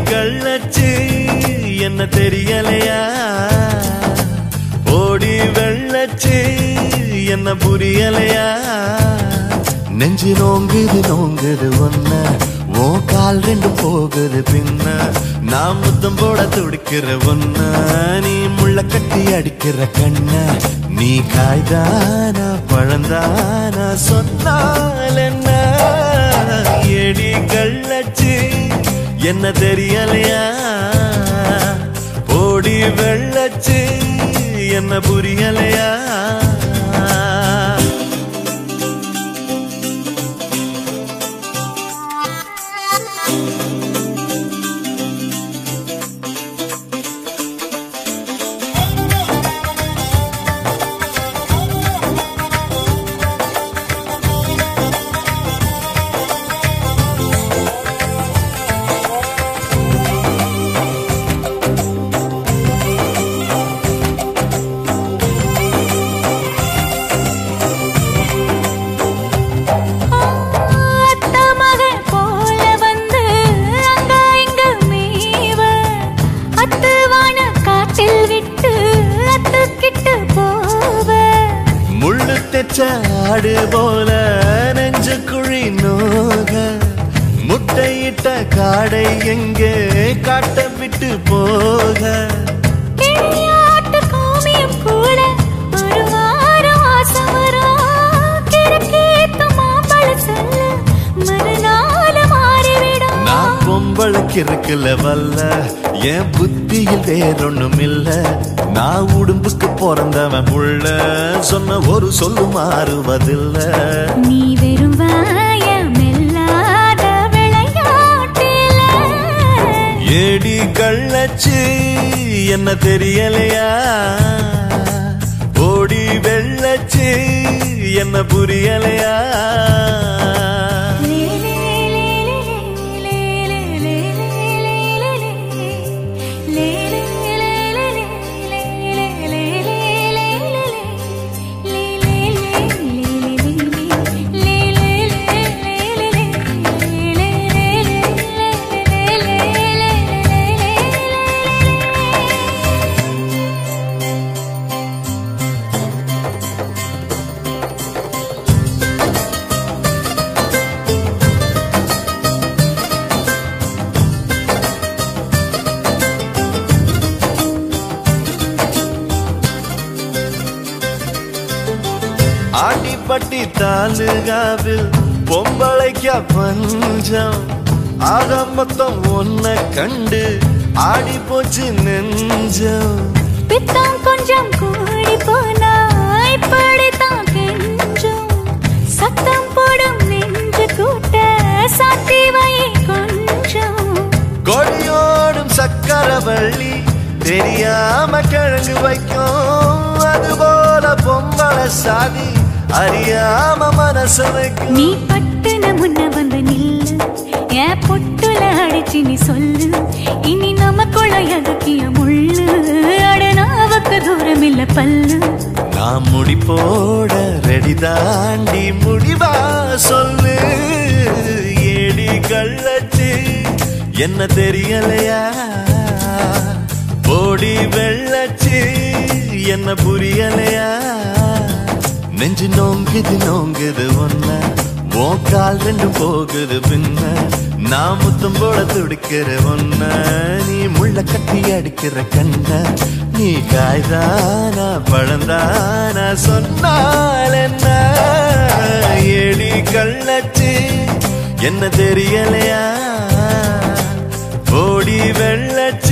கள்ளச்சு என்ன தெரியலையா ஓடி வெள்ளச்சு என்ன புரியலையா நெஞ்சு நோங்குது நோங்குது ஒன்ன ஓ கால் ரெண்டு போகுது பின்ன நான் முத்தம் போட துடிக்கிற ஒன்ன நீ முள்ள கட்டி அடிக்கிற கண்ண நீ காய்தானா பழந்தானா சொன்னால் என்ன எடி கள்ளச்சு என்ன தெரியலையா ஓடி வெள்ளச்சு என்ன புரியலையா அத்த மகள் போல வந்து அங்க இங்க மேவ அத்துவான காட்டில் விட்டு அத்துக்கிட்டு போவ முள்ளு தெச்ச ஆடு போல நெஞ்சு குழி நோக முட்டையிட்ட காடை எங்கே காட்ட விட்டு போக கிளியாட்டு காமியம் கூட ஒரு வாரம் ஆசை வரும் கிறுக்கீத்து மாம்பழ சொல்ல மறுநாள் மாறிவிடும் நான் பொம்பளைக்கு இருக்குல்ல வல்ல என் புத்தியில் வேறொன்னும் இல்ல நான் உடும்புக்கு பிறந்தவன் புள்ள சொன்ன ஒரு சொல்லு மாறுவதில்ல நீ வெறும் வாயமில்லாத விளையாட்டில ஏடி கள்ளச்சு என்ன தெரியலையா ஓடி வெள்ளச்சு என்ன புரியலையா ஆண்டிப்பட்டி தாலுகாவில் பொம்பளைக்க பஞ்சம் ஆக மொத்தம் ஒன்ன கண்டு ஆடி போச்சு நெஞ்சம் பித்தம் கொஞ்சம் கூடி போனா இப்படித்தான் கெஞ்சும் சத்தம் போடும் நெஞ்சு கூட்ட சாத்தி வை கொஞ்சம் கொடியோடும் சக்கரவள்ளி தெரியாம கிழங்கு வைக்கும் அதுபோல பொம்பளை சாதி அறியாம மனச வைக்கும் நீ பட்டுன முன்ன வந்து நில்லு என் பொட்டுல அடிச்சு நீ சொல்லு இனி நமக்குள்ள எதுக்கிய முள்ளு அடனாவுக்கு தூரம் இல்ல பல்லு நான் முடி போட ரெடி தாண்டி முடிவா சொல்லு ஏடி கள்ளச்சு என்ன தெரியலையா ஓடி வெள்ளச்சு என்ன புரியலையா நெஞ்சு நோங்குது நோங்குது ஒன்ன உன் கால் ரெண்டு போகுது பின்ன நான் முத்தம் போட துடிக்கிற ஒன்ன நீ முள்ள கட்டி அடிக்கிற கண்ண நீ காய்தானா பழந்தானா சொன்னால் என்ன எடி கள்ளச்சு என்ன தெரியலையா ஓடி வெள்ளச்சு